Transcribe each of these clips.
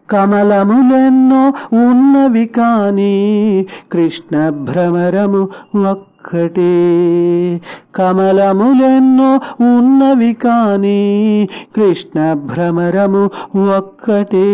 కమలములెన్నో ఉన్నవి కాని కృష్ణ భ్రమరము ఒక్కటే కమలములెన్నో ఉన్నవి కాని కృష్ణ భ్రమరము ఒక్కటే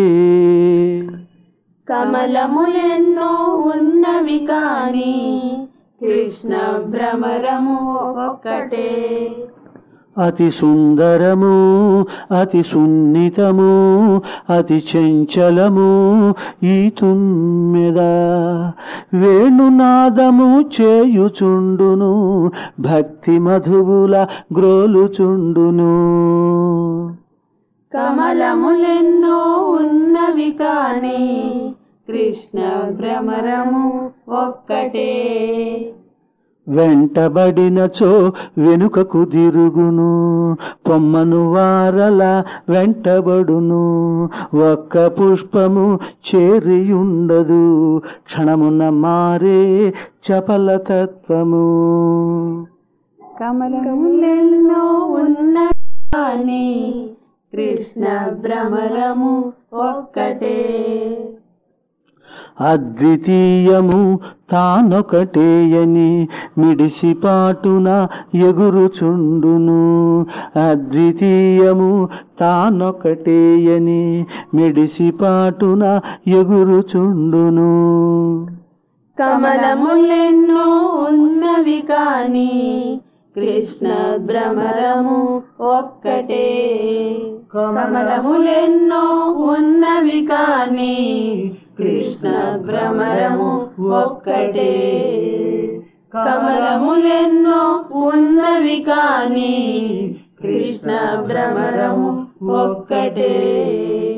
కమలములెన్నో ఉన్నవి కాని కృష్ణ భ్రమరము ఒక్కటే అతి సుందరము అతి సున్నితము అతి చంచలము ఈ తుమ్మెద వేణునాదము చేయుచుండును భక్తి మధువుల గ్రోలుచుండును కమలములెన్నో ఉన్నవి కాని కృష్ణ భ్రమరము ఒక్కటే వెంటబడినచో వెనుకకు తిరుగును పొమ్మను వారల వెంటబడును ఒక్క పుష్పము చేరియుండదు క్షణమున మారే చపలతత్వము కమలములెన్నో ఉన్నవి కాని కృష్ణ భ్రమరము ఒక్కటే అద్వితీయము తానొకటేయని మిడిసిపాటున ఎగురుచుండును అద్వితీయము తానొకటేయని మిడిసిపాటున ఎగురుచుండును కమలములెన్నో ఉన్నవి కాని కృష్ణ భ్రమరము ఒక్కటే కమలములెన్నో ఉన్నవి కాని కృష్ణ భ్రమరము ఒక్కటే కమలములెన్నో ఉన్నవి కాని కృష్ణ భ్రమరము ఒక్కటే